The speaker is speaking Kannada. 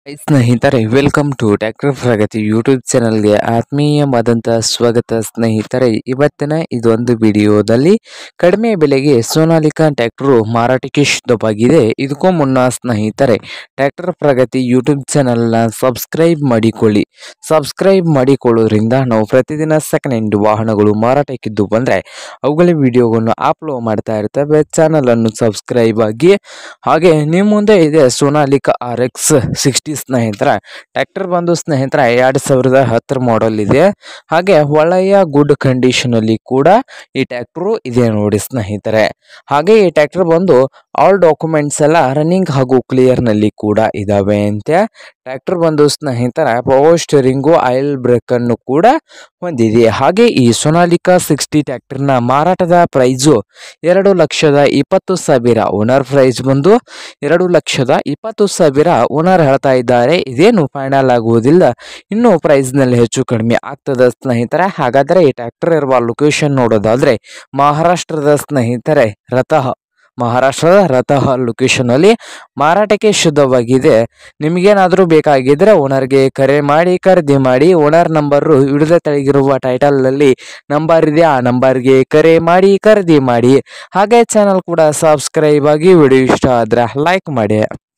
ಹಾಯ್ ಸ್ನೇಹಿತರೆ welcome to tractor Pragati YouTube ಚಾನಲ್ಗೆ ಆತ್ಮೀಯವಾದಂಥ ಸ್ವಾಗತ ಸ್ನೇಹಿತರೆ ಇವತ್ತಿನ ಇದೊಂದು ವಿಡಿಯೋದಲ್ಲಿ ಕಡಿಮೆ ಬೆಲೆಗೆ ಸೋನಾಲಿಕಾ ಟ್ಯಾಕ್ಟರು ಮಾರಾಟಕ್ಕೆ ಶುದ್ಧವಾಗಿದೆ ಇದಕ್ಕೂ ಮುನ್ನ ಸ್ನೇಹಿತರೆ ಟ್ಯಾಕ್ಟರ್ ಪ್ರಗತಿ ಯೂಟ್ಯೂಬ್ ಚಾನಲ್ನ ಸಬ್ಸ್ಕ್ರೈಬ್ ಮಾಡಿಕೊಳ್ಳಿ ಸಬ್ಸ್ಕ್ರೈಬ್ ಮಾಡಿಕೊಳ್ಳೋದ್ರಿಂದ ನಾವು ಪ್ರತಿದಿನ ಸೆಕೆಂಡ್ ಹ್ಯಾಂಡ್ ವಾಹನಗಳು ಮಾರಾಟಕ್ಕಿದ್ದು ಬಂದರೆ ಅವುಗಳ ವಿಡಿಯೋವನ್ನು ಅಪ್ಲೋಡ್ ಮಾಡ್ತಾ ಇರ್ತೇವೆ ಚಾನಲನ್ನು ಸಬ್ಸ್ಕ್ರೈಬ್ ಆಗಿ ಹಾಗೆ ನಿಮ್ಮ ಮುಂದೆ ಇದೆ ಸೋನಾಲಿಕಾ ಆರ್ ಎಕ್ಸ್ ಸಿಕ್ಸ್ಟಿ ಸ್ನೇಹಿತರ ಟ್ರ್ಯಾಕ್ಟರ್ ಬಂದು ಸ್ನೇಹಿತರ ಎರಡು ಸಾವಿರದ ಹತ್ತರ ಮಾಡೆಲ್ ಇದೆ ಹಾಗೆ ಒಳ್ಳೆಯ ಗುಡ್ ಕಂಡೀಷನಲ್ಲಿ ಕೂಡ ಈ ಟ್ರ್ಯಾಕ್ಟರು ಇದೆ ನೋಡಿ ಸ್ನೇಹಿತರೆ ಹಾಗೆ ಈ ಟ್ರ್ಯಾಕ್ಟರ್ ಬಂದು ಆಲ್ ಡಾಕ್ಯುಮೆಂಟ್ಸ್ ಎಲ್ಲ ರನ್ನಿಂಗ್ ಹಾಗೂ ಕ್ಲಿಯರ್ನಲ್ಲಿ ಕೂಡ ಇದಾವೆ ಅಂತೆ ಟ್ರ್ಯಾಕ್ಟರ್ ಬಂದು ಸ್ನೇಹಿತರ ಪವರ್ ಸ್ಟೇರಿಂಗು ಆಯಿಲ್ ಬ್ರೇಕನ್ನು ಕೂಡ ಹೊಂದಿದೆ ಹಾಗೆ ಈ ಸೊನಾಲಿಕಾ ಸಿಕ್ಸ್ಟಿ ಟ್ರ್ಯಾಕ್ಟರ್ನ ಮಾರಾಟದ ಪ್ರೈಸು ಎರಡು ಲಕ್ಷದ ಇಪ್ಪತ್ತು ಸಾವಿರ ಓನರ್ ಪ್ರೈಸ್ ಬಂದು ಎರಡು ಲಕ್ಷದ ಇಪ್ಪತ್ತು ಸಾವಿರ ಓನರ್ ಹೇಳ್ತಾ ಇದ್ದಾರೆ ಇದೇನು ಫೈನಲ್ ಆಗುವುದಿಲ್ಲ ಇನ್ನು ಪ್ರೈಸ್ನಲ್ಲಿ ಹೆಚ್ಚು ಕಡಿಮೆ ಆಗ್ತದ ಸ್ನೇಹಿತರೆ ಹಾಗಾದರೆ ಈ ಟ್ರ್ಯಾಕ್ಟರ್ ಇರುವ ಲೊಕೇಶನ್ ನೋಡೋದಾದ್ರೆ ಮಹಾರಾಷ್ಟ್ರದ ಸ್ನೇಹಿತರೆ ರಥ ಮಹಾರಾಷ್ಟ್ರದ ರಥಹ ಲೊಕೇಶನಲ್ಲಿ ಮಾರಾಟಕ್ಕೆ ಶುದ್ಧವಾಗಿದೆ ನಿಮಗೇನಾದರೂ ಬೇಕಾಗಿದ್ದರೆ ಓನರ್ಗೆ ಕರೆ ಮಾಡಿ ಖರೀದಿ ಮಾಡಿ ಓನರ್ ನಂಬರು ಹಿಡಿದ ತೆಳಗಿರುವ ಟೈಟಲ್ನಲ್ಲಿ ನಂಬರ್ ಇದೆ ಆ ನಂಬರ್ಗೆ ಕರೆ ಮಾಡಿ ಖರೀದಿ ಮಾಡಿ ಹಾಗೆ ಚಾನಲ್ ಕೂಡ ಸಬ್ಸ್ಕ್ರೈಬ್ ಆಗಿ ವಿಡಿಯೋ ಇಷ್ಟ ಆದರೆ ಲೈಕ್ ಮಾಡಿ